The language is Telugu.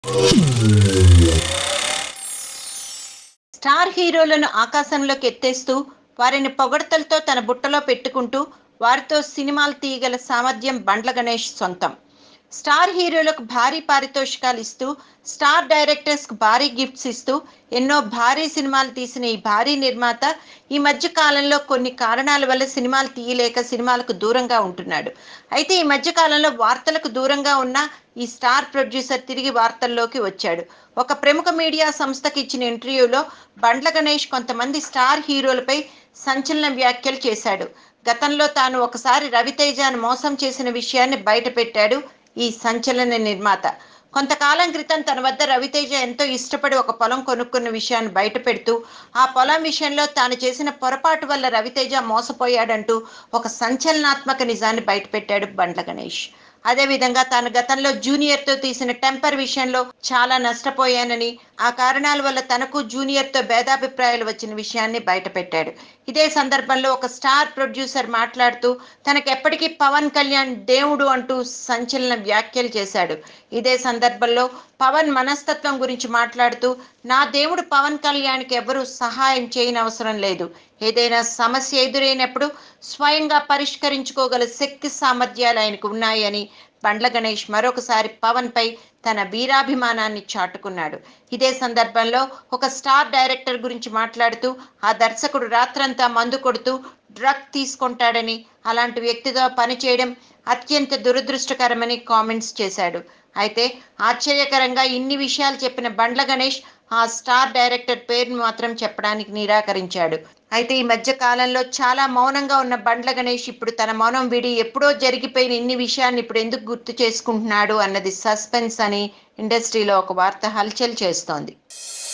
స్టార్ హీరోలను ఆకాశంలోకి ఎత్తేస్తూ వారిని పొగడ్తలతో తన బుట్టలో పెట్టుకుంటూ వారితో సినిమాలు తీయగల సామర్థ్యం బండ్ల గణేష్ సొంతం స్టార్ హీరోలకు భారీ పారితోషికాలు ఇస్తూ స్టార్ డైరెక్టర్స్కు భారీ గిఫ్ట్స్ ఇస్తూ ఎన్నో భారీ సినిమాలు తీసిన ఈ భారీ నిర్మాత ఈ మధ్య కాలంలో కొన్ని కారణాల వల్ల సినిమాలు తీయలేక సినిమాలకు దూరంగా ఉంటున్నాడు అయితే ఈ మధ్య కాలంలో వార్తలకు దూరంగా ఉన్న ఈ స్టార్ ప్రొడ్యూసర్ తిరిగి వార్తల్లోకి వచ్చాడు ఒక ప్రముఖ మీడియా సంస్థకి ఇచ్చిన ఇంటర్వ్యూలో బండ్ల గణేష్ కొంతమంది స్టార్ హీరోలపై సంచలన వ్యాఖ్యలు చేశాడు గతంలో తాను ఒకసారి రవితేజను మోసం చేసిన విషయాన్ని బయటపెట్టాడు ఈ సంచలన నిర్మాత కొంతకాలం క్రితం తన వద్ద రవితేజ ఎంతో ఇష్టపడి ఒక పొలం కొనుక్కున్న విషయాన్ని బయటపెడుతూ ఆ పొలం విషయంలో తాను చేసిన పొరపాటు వల్ల రవితేజ మోసపోయాడంటూ ఒక సంచలనాత్మక నిజాన్ని బయటపెట్టాడు బండ్ల గణేష్ అదేవిధంగా తాను గతంలో జూనియర్తో తీసిన టెంపర్ విషయంలో చాలా నష్టపోయానని ఆ కారణాల వల్ల తనకు జూనియర్తో భేదాభిప్రాయాలు వచ్చిన విషయాన్ని బయటపెట్టాడు ఇదే సందర్భంలో ఒక స్టార్ ప్రొడ్యూసర్ మాట్లాడుతూ తనకు ఎప్పటికీ పవన్ కళ్యాణ్ దేవుడు అంటూ సంచలన వ్యాఖ్యలు చేశాడు ఇదే సందర్భంలో పవన్ మనస్తత్వం గురించి మాట్లాడుతూ నా దేవుడు పవన్ కళ్యాణ్కి ఎవరూ సహాయం చేయనవసరం లేదు ఏదైనా సమస్య ఎదురైనప్పుడు స్వయంగా పరిష్కరించుకోగల శక్తి సామర్థ్యాలు ఆయనకు ఉన్నాయని బండ్ల గణేష్ మరొకసారి పవన్ పై తన వీరాభిమానాన్ని చాటుకున్నాడు ఇదే సందర్భంలో ఒక స్టార్ డైరెక్టర్ గురించి మాట్లాడుతూ ఆ దర్శకుడు రాత్రంతా మందు కొడుతూ డ్రగ్ తీసుకుంటాడని అలాంటి వ్యక్తితో పనిచేయడం అత్యంత దురదృష్టకరమని కామెంట్స్ చేశాడు అయితే ఆశ్చర్యకరంగా ఇన్ని విషయాలు చెప్పిన బండ్ల గణేష్ ఆ స్టార్ డైరెక్టర్ పేరును మాత్రం చెప్పడానికి నిరాకరించాడు అయితే ఈ మధ్య కాలంలో చాలా మౌనంగా ఉన్న బండ్ల గణేష్ ఇప్పుడు తన మౌనం విడి ఎప్పుడో జరిగిపోయిన ఇన్ని విషయాన్ని ఇప్పుడు ఎందుకు గుర్తు చేసుకుంటున్నాడు అన్నది సస్పెన్స్ అని ఇండస్ట్రీలో ఒక వార్త హల్చల్ చేస్తోంది